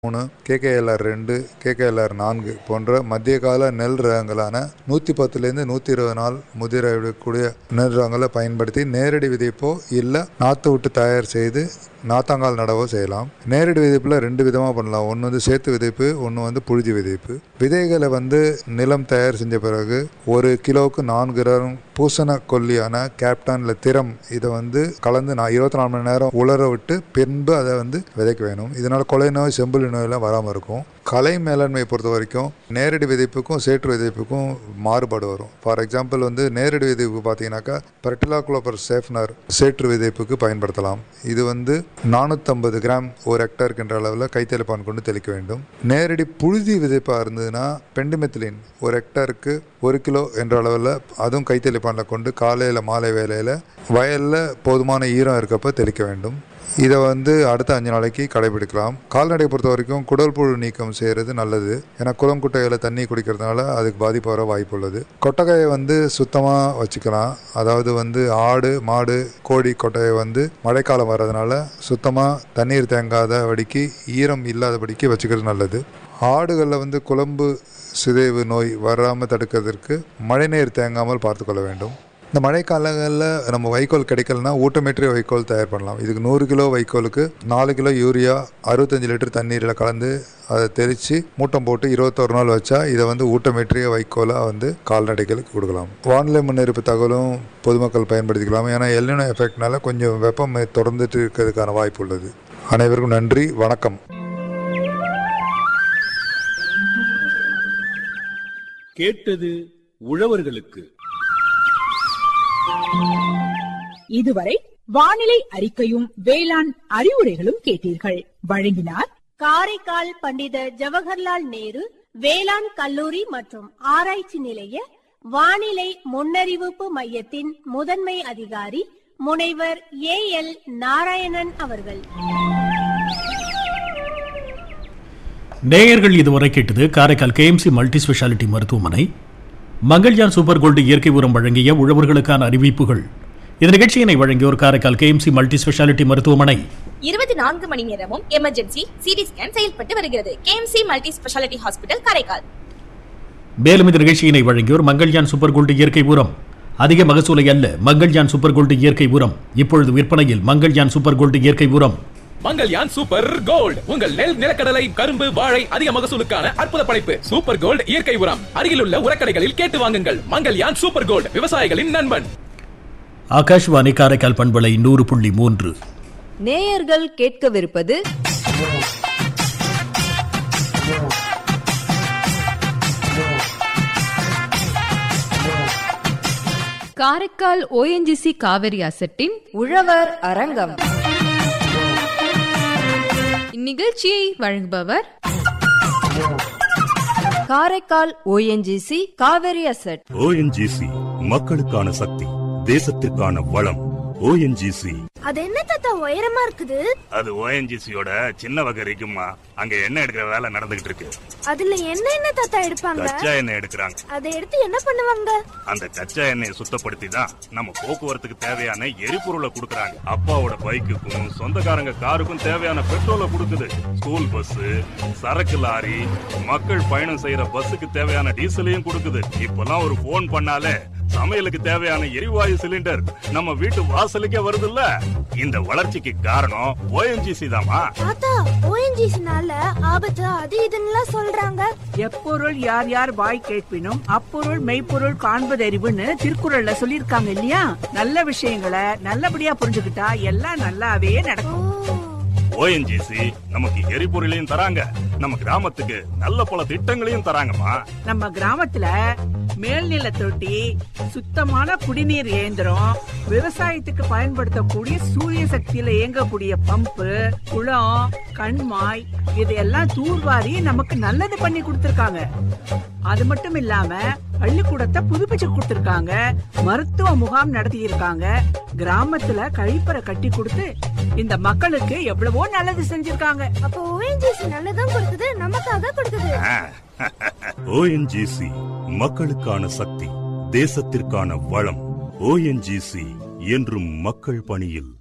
மூணு கேகேஎல்ஆர் ரெண்டு கேகேஎல்ஆர் நான்கு போன்ற மத்திய கால நெல் ரகங்களான நூற்றி பத்துலேருந்து நூற்றி இருபது நாள் முதிரக்கூடிய நெல் ரகங்களை பயன்படுத்தி நேரடி விதைப்போ இல்லை நாற்று விட்டு தயார் செய்து நாத்தாங்கால் நடவோ செய்யலாம் நேரடி விதைப்பில் ரெண்டு விதமாக பண்ணலாம் ஒன்று வந்து சேர்த்து விதைப்பு ஒன்று வந்து புழுதி விதைப்பு விதைகளை வந்து நிலம் தயார் செஞ்ச பிறகு ஒரு கிலோவுக்கு நான்கு கிராம் பூசண கொல்லியான கேப்டான் இல்லை திறம் இதை வந்து கலந்து நான் இருபத்தி நாலு மணி நேரம் உலர விட்டு பின்பு அதை வந்து விதைக்க வேணும் இதனால் கொலை நோய் செம்புலி நோயெல்லாம் வராமல் இருக்கும் கலை மேலாண்மையை பொறுத்த வரைக்கும் நேரடி விதைப்புக்கும் சேற்று விதைப்புக்கும் மாறுபாடு வரும் ஃபார் எக்ஸாம்பிள் வந்து நேரடி விதைப்பு பார்த்தீங்கன்னாக்கா பெர்டிலாகுலோபர் சேஃப்னர் சேற்று விதைப்புக்கு பயன்படுத்தலாம் இது வந்து நானூற்றம்பது கிராம் ஒரு ஹெக்டருக்குன்ற அளவில் கைத்தெளிப்பான் கொண்டு தெளிக்க வேண்டும் நேரடி புழுதி விதைப்பாக இருந்ததுன்னா பெண்டிமெத்திலின் ஒரு ஹெக்டருக்கு ஒரு கிலோ என்ற அளவில் அதுவும் கைத்தெளிப்பானில் கொண்டு காலையில் மாலை வேலையில் வயலில் போதுமான ஈரம் இருக்கப்போ தெளிக்க வேண்டும் இதை வந்து அடுத்த அஞ்சு நாளைக்கு கடைபிடிக்கலாம் கால்நடை பொறுத்த வரைக்கும் குடல் புழு நீக்கம் செய்கிறது நல்லது ஏன்னா குளம் குட்டையில் தண்ணி குடிக்கிறதுனால அதுக்கு பாதிப்பு வர வாய்ப்பு உள்ளது கொட்டகையை வந்து சுத்தமாக வச்சுக்கலாம் அதாவது வந்து ஆடு மாடு கோழி கொட்டையை வந்து மழைக்காலம் வர்றதுனால சுத்தமாக தண்ணீர் தேங்காத வடிக்கு ஈரம் இல்லாதபடிக்கு வச்சுக்கிறது நல்லது ஆடுகளில் வந்து குழம்பு சிதைவு நோய் வராமல் தடுக்கிறதுக்கு மழைநீர் தேங்காமல் பார்த்துக்கொள்ள வேண்டும் இந்த மழை காலங்களில் நம்ம வைக்கோல் கிடைக்கலனா ஊட்டமேற்றிய வைக்கோல் தயார் பண்ணலாம் இதுக்கு நூறு கிலோ வைக்கோலுக்கு நாலு கிலோ யூரியா அறுபத்தஞ்சு லிட்டர் தண்ணீரில் கலந்து அதை தெளித்து மூட்டம் போட்டு இருபத்தொரு நாள் வச்சா இதை வந்து ஊட்டமேற்றிய வைக்கோலாக வந்து கால்நடைகளுக்கு கொடுக்கலாம் வானிலை முன்னெடுப்பு தகவலும் பொதுமக்கள் பயன்படுத்திக்கலாம் ஏன்னா எல்லினோ எஃபெக்ட்னால கொஞ்சம் வெப்பம் தொடர்ந்துட்டு இருக்கிறதுக்கான வாய்ப்பு உள்ளது அனைவருக்கும் நன்றி வணக்கம் கேட்டது உழவர்களுக்கு இதுவரை வானிலை அறிக்கையும் வேளாண் அறிவுரைகளும் கேட்டீர்கள் வழங்கினார் காரைக்கால் பண்டித ஜவஹர்லால் நேரு வேளாண் கல்லூரி மற்றும் ஆராய்ச்சி நிலைய வானிலை முன்னறிவிப்பு மையத்தின் முதன்மை அதிகாரி முனைவர் ஏ எல் நாராயணன் அவர்கள் நேயர்கள் இதுவரை கேட்டது காரைக்கால் கேஎம்சி மல்டி ஸ்பெஷாலிட்டி மருத்துவமனை மங்கள்யான் சூப்பர் கோல்டு இயற்கை உரம் வழங்கிய உழவர்களுக்கான அறிவிப்புகள் இந்த நிகழ்ச்சியினை வழங்கியோர் காரைக்கால் கேஎம்சி மல்டி ஸ்பெஷாலிட்டி மருத்துவமனை இருபத்தி நான்கு மணி நேரமும் எமர்ஜென்சி சிடி ஸ்கேன் செயல்பட்டு வருகிறது KMC multi speciality hospital Karaikal மேலும் இந்த நிகழ்ச்சியினை வழங்கியோர் மங்கள்யான் சூப்பர் கோல்டு இயற்கை உரம் அதிக மகசூலை அல்ல மங்கள்யான் சூப்பர் கோல்டு இயற்கை உரம் இப்பொழுது விற்பனையில் மங்கள்யான் சூப்பர் கோல்டு இயற்கை உரம் மங்கல்யான் சூப்பர் கோல்ட் உங்கள் நெல் நிலக்கடலை கரும்பு வாழை அதிக மகசூலுக்கான அற்புத படைப்பு சூப்பர் கோல்ட் இயற்கை உரம் அருகிலுள்ள உரக்கடைகளில் கேட்டு வாங்குங்கள் மங்கல்யான் சூப்பர் கோல்ட் விவசாயிகளின் நண்பன் ஆகாஷ்வாணி காரைக்கால் பண்பலை நூறு புள்ளி மூன்று நேயர்கள் கேட்கவிருப்பது காரைக்கால் ஓஎன்ஜிசி காவிரி அசட்டின் உழவர் அரங்கம் இந்நிகழ்ச்சியை வழங்குபவர் Karaikal ONGC Kaveri asset ONGC மக்களுக்கான சக்தி தேசத்திற்கான வளம் ஓஎன்ஜிசி அது என்ன தாத்தா உயரமா இருக்குது அது ஓஎன்ஜிசியோட சின்ன வகை இருக்குமா அங்க எண்ணெய் எடுக்கிற வேலை நடந்துகிட்டு இருக்கு அதுல என்ன என்ன தாத்தா எடுப்பாங்க கச்சா எண்ணெய் எடுக்கிறாங்க அதை எடுத்து என்ன பண்ணுவாங்க அந்த கச்சா எண்ணெயை சுத்தப்படுத்தி தான் நம்ம போக்குவரத்துக்கு தேவையான எரிபொருளை கொடுக்கறாங்க அப்பாவோட பைக்குக்கும் சொந்தக்காரங்க காருக்கும் தேவையான பெட்ரோலை கொடுக்குது ஸ்கூல் பஸ் சரக்கு லாரி மக்கள் பயணம் செய்யற பஸ்ஸுக்கு தேவையான டீசலையும் கொடுக்குது இப்பெல்லாம் ஒரு போன் பண்ணாலே சமையலுக்கு தேவையான எரிவாயு சிலிண்டர் நம்ம வீட்டு வாசலுக்கே வருதுல்ல இந்த வளர்ச்சிக்கு காரணம் ஓஎன்ஜிசி தாமா தாத்தா ஓஎன்ஜிசினால ஆபத்து அது இதுன்னு சொல்றாங்க எப்பொருள் யார் யார் வாய் கேட்பினும் அப்பொருள் மெய்ப்பொருள் காண்பதறிவுன்னு திருக்குறள்ல சொல்லிருக்காங்க இல்லையா நல்ல விஷயங்களை நல்லபடியா புரிஞ்சுக்கிட்டா எல்லாம் நல்லாவே நடக்கும் ஓஎன்ஜிசி நமக்கு எரிபொருளையும் தராங்க நம்ம கிராமத்துக்கு நல்ல பல திட்டங்களையும் தராங்கம்மா நம்ம கிராமத்துல மேல்நில தொட்டி சுத்தமான குடிநீர் இயந்திரம் விவசாயத்துக்கு பயன்படுத்தக்கூடிய சூரிய சக்தியில இயங்கக்கூடிய பம்பு குளம் கண்மாய் இதையெல்லாம் தூர்வாரி நமக்கு நல்லது பண்ணி கொடுத்திருக்காங்க அது மட்டும் இல்லாம பள்ளிக்கூடத்தை புதுப்பிச்சு கொடுத்திருக்காங்க மருத்துவ முகாம் நடத்தி இருக்காங்க கிராமத்துல கழிப்பறை கட்டி கொடுத்து இந்த மக்களுக்கு எவ்வளவோ நல்லது செஞ்சிருக்காங்க அப்ப ஓஎன்ஜிசி நல்லதும் கொடுக்குது நமக்காக கொடுக்குது ஓஎன்ஜிசி மக்களுக்கான சக்தி தேசத்திற்கான வளம் ஓஎன்ஜிசி என்றும் மக்கள் பணியில்